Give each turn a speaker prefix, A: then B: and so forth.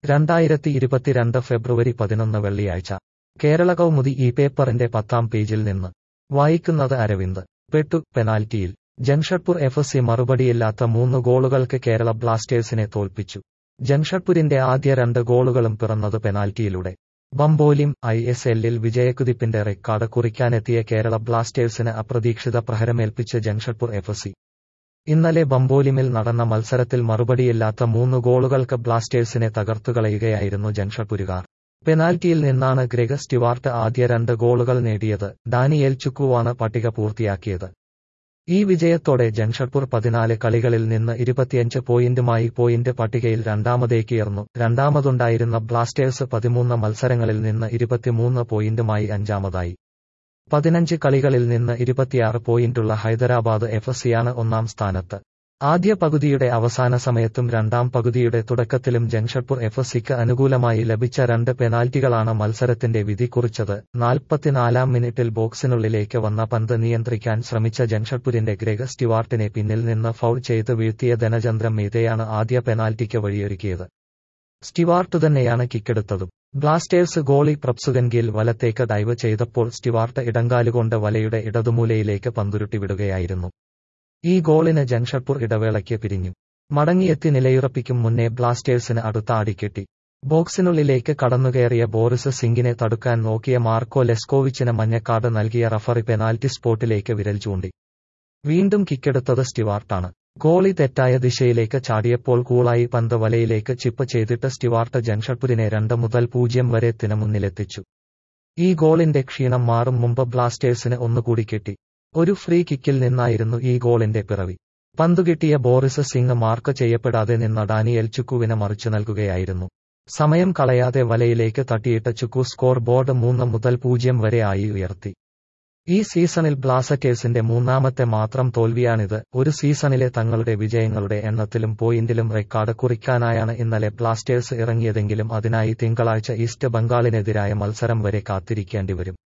A: രണ്ടായിരത്തി ഇരുപത്തിരണ്ട് ഫെബ്രുവരി പതിനൊന്ന് വെള്ളിയാഴ്ച കേരള കൗമുദി ഈ പേപ്പറിന്റെ പത്താം പേജിൽ നിന്ന് വായിക്കുന്നത് അരവിന്ദ് പെട്ടു പെനാൽറ്റിയിൽ ജംഷഡ്പൂർ എഫ് സി മറുപടിയില്ലാത്ത മൂന്ന് ഗോളുകൾക്ക് കേരള ബ്ലാസ്റ്റേഴ്സിനെ തോൽപ്പിച്ചു ജംഷഡ്പൂരിന്റെ ആദ്യ രണ്ട് ഗോളുകളും പിറന്നത് പെനാൽറ്റിയിലൂടെ ബംബോലിം ഐ എസ് എല്ലിൽ വിജയക്കുതിപ്പിന്റെ റെക്കോർഡ് കുറിക്കാനെത്തിയ കേരള ബ്ലാസ്റ്റേഴ്സിന് അപ്രതീക്ഷിത പ്രഹരമേൽപ്പിച്ച് ജംഷഡ്പൂർ എഫ് സി ഇന്നലെ ബംബോലിമിൽ നടന്ന മത്സരത്തിൽ മറുപടിയില്ലാത്ത മൂന്ന് ഗോളുകൾക്ക് ബ്ലാസ്റ്റേഴ്സിനെ തകർത്തുകളയുകയായിരുന്നു ജംഷഡ്പൂരുകാർ പെനാൽറ്റിയിൽ നിന്നാണ് ഗ്രെഗ് സ്റ്റുവാർട്ട് ആദ്യ രണ്ട് ഗോളുകൾ നേടിയത് ഡാനിയേൽ ചുക്കുവാണ് പട്ടിക പൂർത്തിയാക്കിയത് ഈ വിജയത്തോടെ ജംഷഡ്പൂർ പതിനാല് കളികളിൽ നിന്ന് ഇരുപത്തിയഞ്ച് പോയിന്റുമായി പോയിന്റ് പട്ടികയിൽ രണ്ടാമതേക്കുയർന്നു രണ്ടാമതുണ്ടായിരുന്ന ബ്ലാസ്റ്റേഴ്സ് പതിമൂന്ന് മത്സരങ്ങളിൽ നിന്ന് ഇരുപത്തിമൂന്ന് പോയിന്റുമായി അഞ്ചാമതായി പതിനഞ്ച് കളികളിൽ നിന്ന് ഇരുപത്തിയാറ് പോയിന്റുള്ള ഹൈദരാബാദ് എഫ് സിയാണ് ഒന്നാം സ്ഥാനത്ത് ആദ്യ പകുതിയുടെ അവസാന സമയത്തും രണ്ടാം പകുതിയുടെ തുടക്കത്തിലും ജംഷഡ്പൂർ എഫ് സിക്ക് അനുകൂലമായി ലഭിച്ച രണ്ട് പെനാൽറ്റികളാണ് മത്സരത്തിന്റെ വിധി കുറിച്ചത് നാൽപ്പത്തിനാലാം മിനിറ്റിൽ ബോക്സിനുള്ളിലേക്ക് വന്ന പന്ത് നിയന്ത്രിക്കാൻ ശ്രമിച്ച ജംഷഡ്പൂരിന്റെ ഗ്രെഗ് സ്റ്റുവാർട്ടിനെ പിന്നിൽ നിന്ന് ഫൗൾ ചെയ്ത് വീഴ്ത്തിയ ധനചന്ദ്രം മീതയാണ് ആദ്യ പെനാൽറ്റിക്ക് വഴിയൊരുക്കിയത് സ്റ്റുവാർട്ട് തന്നെയാണ് കിക്കെടുത്തതും ബ്ലാസ്റ്റേഴ്സ് ഗോളി പ്രപ്സുഗൻഗിൽ വലത്തേക്ക് ഡൈവ് ചെയ്തപ്പോൾ സ്റ്റുവാർട്ട് ഇടങ്കാലുകൊണ്ട് വലയുടെ ഇടതുമൂലയിലേക്ക് പന്തുരുട്ടി വിടുകയായിരുന്നു ഈ ഗോളിന് ജംഷഡ്പൂർ ഇടവേളയ്ക്ക് പിരിഞ്ഞു മടങ്ങിയെത്തി നിലയുറപ്പിക്കും മുന്നേ ബ്ലാസ്റ്റേഴ്സിന് അടുത്ത അടിക്കെട്ടി ബോക്സിനുള്ളിലേക്ക് കടന്നുകയറിയ ബോറിസ് സിംഗിനെ തടുക്കാൻ നോക്കിയ മാർക്കോ ലെസ്കോവിച്ചിന് മഞ്ഞക്കാർഡ് നൽകിയ റഫറി പെനാൽറ്റി സ്പോട്ടിലേക്ക് വിരൽ ചൂണ്ടി വീണ്ടും കിക്കെടുത്തത് സ്റ്റുവാർട്ടാണ് ഗോളി തെറ്റായ ദിശയിലേക്ക് ചാടിയപ്പോൾ കൂളായി പന്ത് വലയിലേക്ക് ചിപ്പ് ചെയ്തിട്ട് സ്റ്റുവാർട്ട് ജംഷഡ്പൂരിനെ രണ്ട് മുതൽ പൂജ്യം വരെ തിനമുന്നിലെത്തിച്ചു ഈ ഗോളിന്റെ ക്ഷീണം മാറും മുമ്പ് ബ്ലാസ്റ്റേഴ്സിന് ഒന്നുകൂടി കിട്ടി ഒരു ഫ്രീ കിക്കിൽ നിന്നായിരുന്നു ഈ ഗോളിന്റെ പിറവി പന്തുകിട്ടിയ ബോറിസ് സിംഗ് മാർക്ക് ചെയ്യപ്പെടാതെ നിന്ന ഡാനിയൽ ചുക്കുവിന് മറിച്ചു നൽകുകയായിരുന്നു സമയം കളയാതെ വലയിലേക്ക് തട്ടിയിട്ട ചുക്കു സ്കോർ ബോർഡ് മൂന്ന് മുതൽ പൂജ്യം വരെ ആയി ഉയർത്തി ഈ സീസണിൽ ബ്ലാസ്റ്റേഴ്സിന്റെ മൂന്നാമത്തെ മാത്രം തോൽവിയാണിത് ഒരു സീസണിലെ തങ്ങളുടെ വിജയങ്ങളുടെ എണ്ണത്തിലും പോയിന്റിലും റെക്കോർഡ് കുറിക്കാനായാണ് ഇന്നലെ ബ്ലാസ്റ്റേഴ്സ് ഇറങ്ങിയതെങ്കിലും അതിനായി തിങ്കളാഴ്ച ഈസ്റ്റ് ബംഗാളിനെതിരായ മത്സരം വരെ കാത്തിരിക്കേണ്ടിവരും